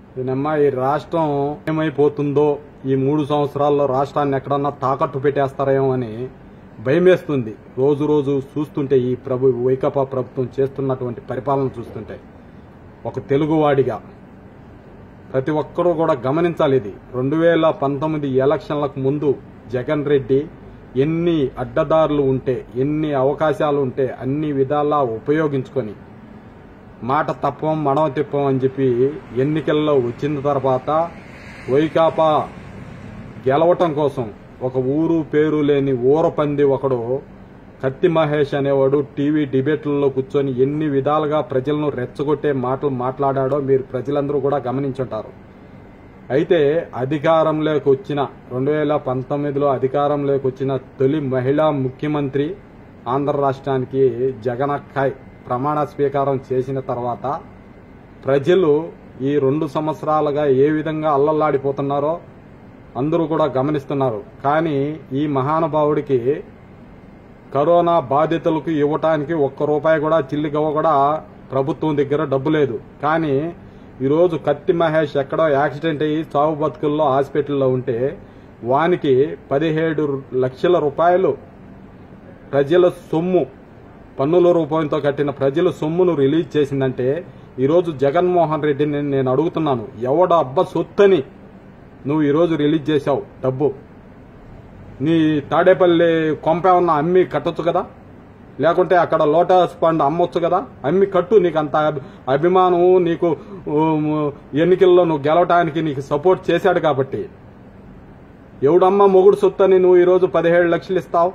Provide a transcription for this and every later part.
దీనమ్మా ఈ రాష్ట్రం ఏమైపోతుందో ఈ మూడు సంవత్సరాల్లో రాష్ట్రాన్ని ఎక్కడన్నా తాకట్టు పెట్టేస్తారేమో అని భయమేస్తుంది రోజు రోజు చూస్తుంటే ఈ ప్రభు వైకాపా ప్రభుత్వం చేస్తున్నటువంటి పరిపాలన చూస్తుంటే ఒక తెలుగువాడిగా ప్రతి ఒక్కరూ కూడా గమనించాలి ఇది రెండు వేల పంతొమ్మిది ఎలక్షన్లకు ముందు జగన్ రెడ్డి ఎన్ని అడ్డదారులు ఉంటే ఎన్ని అవకాశాలు ఉంటే అన్ని విధాలా ఉపయోగించుకొని మాట తప్పం మడవ తిప్పం అని చెప్పి ఎన్నికల్లో వచ్చిన తర్వాత వైకాపా గెలవటం కోసం ఒక ఊరు పేరు లేని ఊరపంది ఒకడు కత్తి మహేష్ అనేవాడు టీవీ డిబేట్లలో కూర్చొని ఎన్ని విధాలుగా ప్రజలను రెచ్చగొట్టే మాటలు మాట్లాడాడో మీరు ప్రజలందరూ కూడా గమనించుంటారు అయితే అధికారంలోకి వచ్చిన రెండు వేల పంతొమ్మిదిలో అధికారంలోకి వచ్చిన తొలి మహిళా ముఖ్యమంత్రి ఆంధ్ర రాష్ట్రానికి జగనక్కాయ్ ప్రమాణ స్వీకారం చేసిన తర్వాత ప్రజలు ఈ రెండు సంవత్సరాలుగా ఏ విధంగా అల్లల్లాడిపోతున్నారో అందరూ కూడా గమనిస్తున్నారు కానీ ఈ మహానుభావుడికి కరోనా బాధితులకు ఇవ్వటానికి ఒక్క రూపాయి కూడా చిల్లిగవ్వ కూడా ప్రభుత్వం దగ్గర డబ్బు లేదు కానీ ఈరోజు కత్తి మహేష్ ఎక్కడో యాక్సిడెంట్ అయ్యి చావు బతుకుల్లో హాస్పిటల్లో ఉంటే వానికి పదిహేడు లక్షల రూపాయలు ప్రజల సొమ్ము పన్నుల రూపంతో కట్టిన ప్రజల సొమ్మును రిలీజ్ చేసిందంటే ఈరోజు జగన్మోహన్ రెడ్డిని నేను అడుగుతున్నాను ఎవడ అబ్బ సొత్తని నువ్వు ఈరోజు రిలీజ్ చేశావు డబ్బు నీ తాడేపల్లి కొంప ఏమన్నా అమ్మి కట్టొచ్చు కదా లేకుంటే అక్కడ లోటస్ పండు అమ్మొచ్చు కదా అమ్మి కట్టు నీకు అంత అభి- అభిమానం నీకు ఉమ్, ఎన్నికల్లో నువ్వు గెలవటానికి నీకు సపోర్ట్ చేశాడు కాబట్టి ఎవడమ్మ మొగుడు సొత్తని నువ్వు ఈరోజు పదిహేడు లక్షలు ఇస్తావు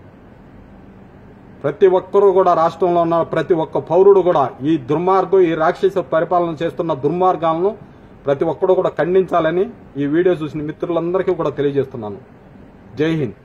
ప్రతి ఒక్కరూ కూడా రాష్ట్రంలో ఉన్న ప్రతి ఒక్క పౌరుడు కూడా ఈ దుర్మార్గం ఈ రాక్షస పరిపాలన చేస్తున్న దుర్మార్గాలను ప్రతి ఒక్కడు కూడా ఖండించాలని ఈ వీడియో చూసిన మిత్రులందరికీ కూడా తెలియజేస్తున్నాను జై హింద్